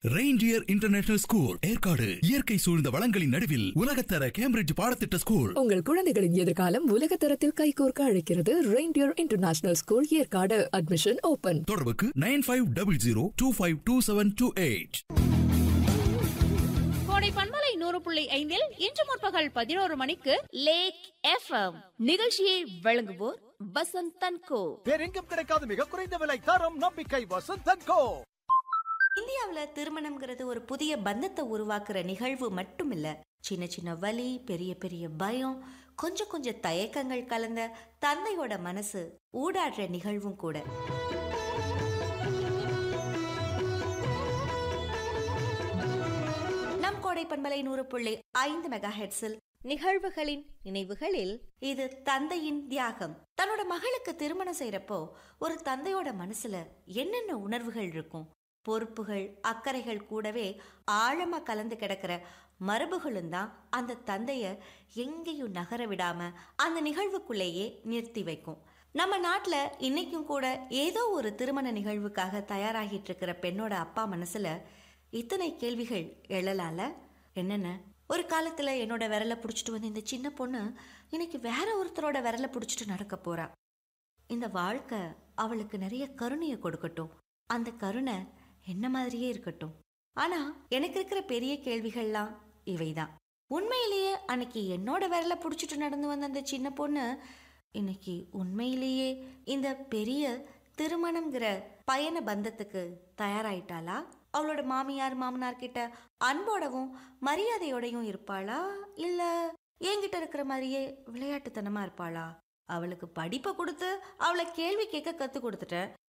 reindeer international school Yercaud இயற்கை சூழ்ந்த வளங்களின் நடுவில் உலகத்தர கேம்பிரிட்ஜ் பாடத்திட்ட ஸ்கூல் உங்கள் குழந்தைகளின் எதிர்காலம் உலக தரத்தில் கைகோர்க்க அழைக்கிறது reindeer international school Yercaud admission open தொடர்புக்கு nine five double zero two five two seven two eight Kodai பண்பலை நூறு புள்ளி ஐந்தில் இன்று முற்பகல் பதினோரு மணிக்கு லேக் எஃப்எம் நிகழ்ச்சியை வழங்குவோர் வசந்த் தன்கோ வேறெங்கும் கிடைக்காத மிக குறைந்த விலை தரம் நம்பிக்கை வசந்தன் கோ இந்தியாவுல திருமணம்ங்கிறது ஒரு புதிய பந்தத்தை உருவாக்குற நிகழ்வு மட்டும் இல்ல சின்ன சின்ன வலி பெரிய பெரிய பயம் கொஞ்சம் கொஞ்சம் தயக்கங்கள் கலந்த தந்தையோட மனசு ஊடாடுற நிகழ்வும் கூட நம் கோடை பண்பலை நூறு புள்ளி ஐந்து மெகா ஹெட்ஸில் நிகழ்வுகளின் நினைவுகளில் இது தந்தையின் தியாகம் தன்னோட மகளுக்கு திருமணம் செய்யறப்போ ஒரு தந்தையோட மனசுல என்னென்ன உணர்வுகள் இருக்கும் பொறுப்புகள் அக்கறைகள் கூடவே ஆழமா கலந்து கிடக்கிற மரபுகளும் தான் அந்த தந்தைய எங்கேயும் நகர விடாம அந்த நிகழ்வுக்குள்ளேயே நிறுத்தி வைக்கும் நம்ம நாட்டில் இன்னைக்கும் கூட ஏதோ ஒரு திருமண நிகழ்வுக்காக தயாராகிட்டு இருக்கிற பெண்ணோட அப்பா மனசுல இத்தனை கேள்விகள் எழலால என்னென்ன ஒரு காலத்துல என்னோட விரலை பிடிச்சிட்டு வந்து இந்த சின்ன பொண்ணு இன்னைக்கு வேற ஒருத்தரோட விரலை பிடிச்சிட்டு நடக்க போறா இந்த வாழ்க்கை அவளுக்கு நிறைய கருணையை கொடுக்கட்டும் அந்த கருணை என்ன மாதிரியே இருக்கட்டும் ஆனா எனக்கு இருக்கிற பெரிய கேள்விகள்லாம் இவைதான் உண்மையிலேயே அன்னைக்கு என்னோட விரலை பிடிச்சிட்டு நடந்து வந்த அந்த சின்ன பொண்ணு இன்னைக்கு உண்மையிலேயே இந்த பெரிய திருமணம்ங்கிற பயண பந்தத்துக்கு தயாராயிட்டாளா அவளோட மாமியார் மாமனார் கிட்ட அன்போடவும் மரியாதையோடையும் இருப்பாளா இல்ல என்கிட்ட இருக்கிற மாதிரியே விளையாட்டுத்தனமா இருப்பாளா அவளுக்கு படிப்பை கொடுத்து அவளை கேள்வி கேட்க கத்து கொடுத்துட்டேன்